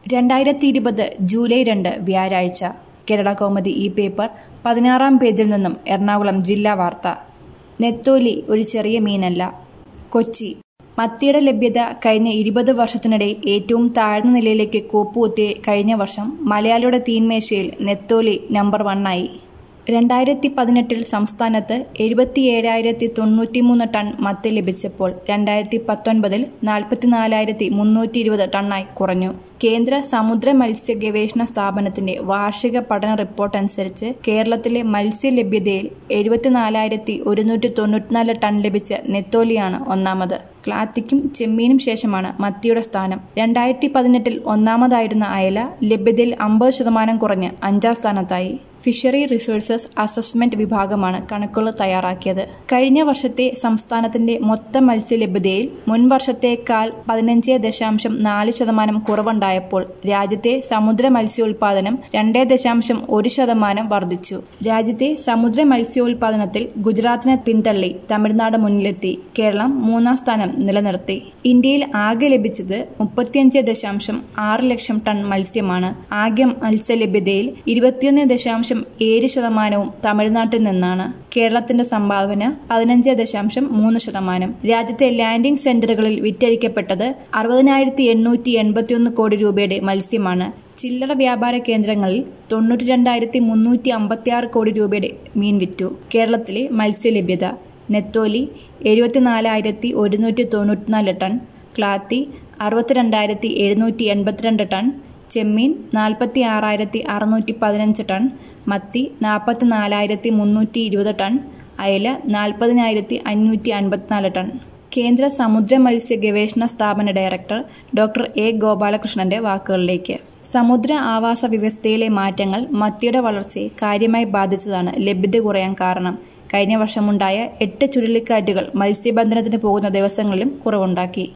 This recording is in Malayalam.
രണ്ടായിരത്തി ഇരുപത് ജൂലൈ രണ്ട് വ്യാഴാഴ്ച കേരള കൗമുദി ഈ പേപ്പർ പതിനാറാം പേജിൽ നിന്നും എറണാകുളം ജില്ലാ വാർത്ത നെത്തോലി ഒരു ചെറിയ മീനല്ല കൊച്ചി മത്തിയുടെ ലഭ്യത കഴിഞ്ഞ ഇരുപത് വർഷത്തിനിടെ ഏറ്റവും താഴ്ന്ന നിലയിലേക്ക് കൂപ്പുകുത്തിയ കഴിഞ്ഞ വർഷം മലയാളിയുടെ തീൻമേശയിൽ നെത്തോലി നമ്പർ വണ്ണായി രണ്ടായിരത്തി പതിനെട്ടിൽ സംസ്ഥാനത്ത് എഴുപത്തിയേഴായിരത്തി തൊണ്ണൂറ്റിമൂന്ന് ടൺ മത്തി ലഭിച്ചപ്പോൾ രണ്ടായിരത്തി പത്തൊൻപതിൽ നാൽപ്പത്തിനാലായിരത്തി മുന്നൂറ്റി ഇരുപത് ടണ്ണായി കുറഞ്ഞു കേന്ദ്ര സമുദ്ര മത്സ്യ ഗവേഷണ സ്ഥാപനത്തിന്റെ വാർഷിക പഠന റിപ്പോർട്ട് അനുസരിച്ച് കേരളത്തിലെ മത്സ്യ ലഭ്യതയിൽ എഴുപത്തിനാലായിരത്തി ഒരുന്നൂറ്റി തൊണ്ണൂറ്റിനാല് ടൺ ലഭിച്ച നെത്തോലിയാണ് ഒന്നാമത് ക്ലാത്തിക്കും ചെമ്മീനും ശേഷമാണ് മത്തിയുടെ സ്ഥാനം രണ്ടായിരത്തി പതിനെട്ടിൽ ഒന്നാമതായിരുന്ന അയല ലഭ്യതയിൽ അമ്പത് ശതമാനം കുറഞ്ഞ് അഞ്ചാം സ്ഥാനത്തായി ഫിഷറി റിസോഴ്സസ് അസസ്മെന്റ് വിഭാഗമാണ് കണക്കുകൾ തയ്യാറാക്കിയത് കഴിഞ്ഞ വർഷത്തെ സംസ്ഥാനത്തിന്റെ മൊത്തം മത്സ്യ ലഭ്യതയിൽ മുൻ വർഷത്തേക്കാൾ പതിനഞ്ച് ദശാംശം നാല് ശതമാനം കുറവുണ്ടായപ്പോൾ രാജ്യത്തെ സമുദ്ര മത്സ്യോൽപാദനം രണ്ടേ ദശാംശം ഒരു ശതമാനം വർദ്ധിച്ചു രാജ്യത്തെ സമുദ്ര മത്സ്യോൽപാദനത്തിൽ ഗുജറാത്തിനെ പിന്തള്ളി തമിഴ്നാട് മുന്നിലെത്തി കേരളം മൂന്നാം സ്ഥാനം നിലനിർത്തി ഇന്ത്യയിൽ ആകെ ലഭിച്ചത് മുപ്പത്തിയഞ്ച് ദശാംശം ആറ് ലക്ഷം ടൺ മത്സ്യമാണ് ആകെ മത്സ്യലഭ്യതയിൽ ഇരുപത്തിയൊന്ന് ദശാംശം ഏഴ് ശതമാനവും തമിഴ്നാട്ടിൽ നിന്നാണ് കേരളത്തിന്റെ സംഭാവന പതിനഞ്ച് ദശാംശം മൂന്ന് ശതമാനം രാജ്യത്തെ ലാൻഡിംഗ് സെന്ററുകളിൽ വിറ്റഴിക്കപ്പെട്ടത് അറുപതിനായിരത്തി എണ്ണൂറ്റി എൺപത്തിയൊന്ന് കോടി രൂപയുടെ മത്സ്യമാണ് ചില്ലറ വ്യാപാര കേന്ദ്രങ്ങളിൽ തൊണ്ണൂറ്റി രണ്ടായിരത്തി മുന്നൂറ്റി അമ്പത്തി ആറ് കോടി രൂപയുടെ മീൻ വിറ്റു കേരളത്തിലെ മത്സ്യലഭ്യത നെത്തോലി എഴുപത്തിനാലായിരത്തി ഒരുന്നൂറ്റി തൊണ്ണൂറ്റിനാല് ടൺ ക്ലാത്തി അറുപത്തിരണ്ടായിരത്തി എഴുന്നൂറ്റി എൺപത്തിരണ്ട് ടൺ ചെമ്മീൻ നാൽപ്പത്തി ആറായിരത്തി അറുന്നൂറ്റി പതിനഞ്ച് ടൺ മത്തി നാൽപ്പത്തി നാലായിരത്തി മുന്നൂറ്റി ഇരുപത് ടൺ അയല നാൽപ്പതിനായിരത്തി അഞ്ഞൂറ്റി അൻപത്തിനാല് ടൺ കേന്ദ്ര സമുദ്ര മത്സ്യ ഗവേഷണ സ്ഥാപന ഡയറക്ടർ ഡോക്ടർ എ ഗോപാലകൃഷ്ണന്റെ വാക്കുകളിലേക്ക് സമുദ്ര ആവാസ വ്യവസ്ഥയിലെ മാറ്റങ്ങൾ മത്തിയുടെ വളർച്ചയെ കാര്യമായി ബാധിച്ചതാണ് ലഭ്യത കുറയാൻ കാരണം കഴിഞ്ഞ വർഷമുണ്ടായ എട്ട് ചുഴലിക്കാറ്റുകൾ മത്സ്യബന്ധനത്തിന് പോകുന്ന ദിവസങ്ങളിലും കുറവുണ്ടാക്കി